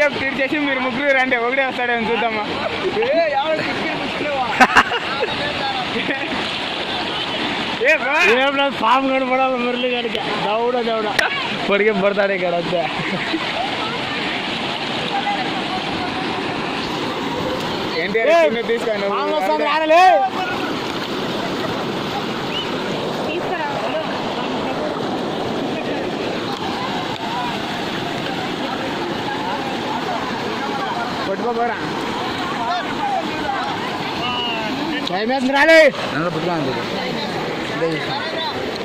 KGF treat చేసి మీరు ముగ్గురు రండి ఒకటే వస్తాడేమో చూద్దామా ఏ బా ఏం పాము కనపడాలి మురళి గారికి దౌడ దౌడ పొడిగే పడతాడు ఇక్కడ అంతే ఏంటి తీసుకోండి పాము వస్తుంది రాలే పట్టుకోపోరా టైం వేస్తుంది రాలే పుట్టుకోండి